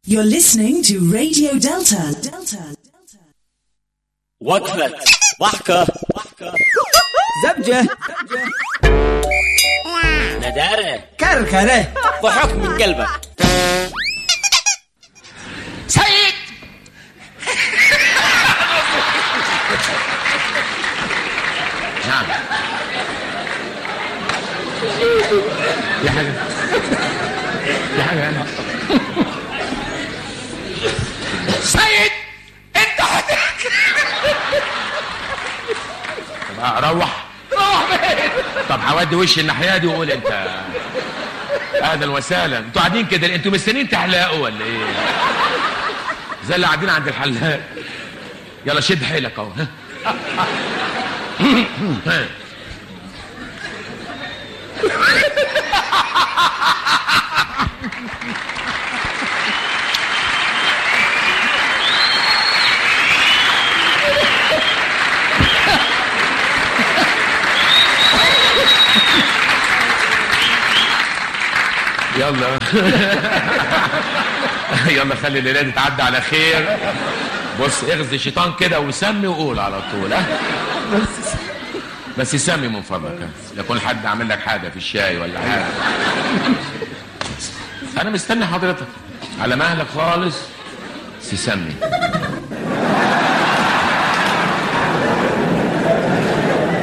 You're listening to Radio Delta. Delta. وقفة ضحكة زبجة ندارة كركرة ضحك من قلبك سيد نعم دي حاجة دي حاجة أنا سيد أنت حضرتك طب أروح روح فين؟ طب هودي وشي الناحية دي وقول أنت اهلا وسهلا انتوا قاعدين كده انتوا مستنيين تحلقوا ولا ايه زي اللي قاعدين عند الحلاق يلا شد حيلك اهو ها. ها. يلا يلا خلي الليله دي تعدي على خير بص اغزي الشيطان كده وسمي وقول على طول ها بس سمي من فضلك ها. يكون حد عامل لك حاجه في الشاي ولا حاجه انا مستني حضرتك على مهلك خالص بس سمي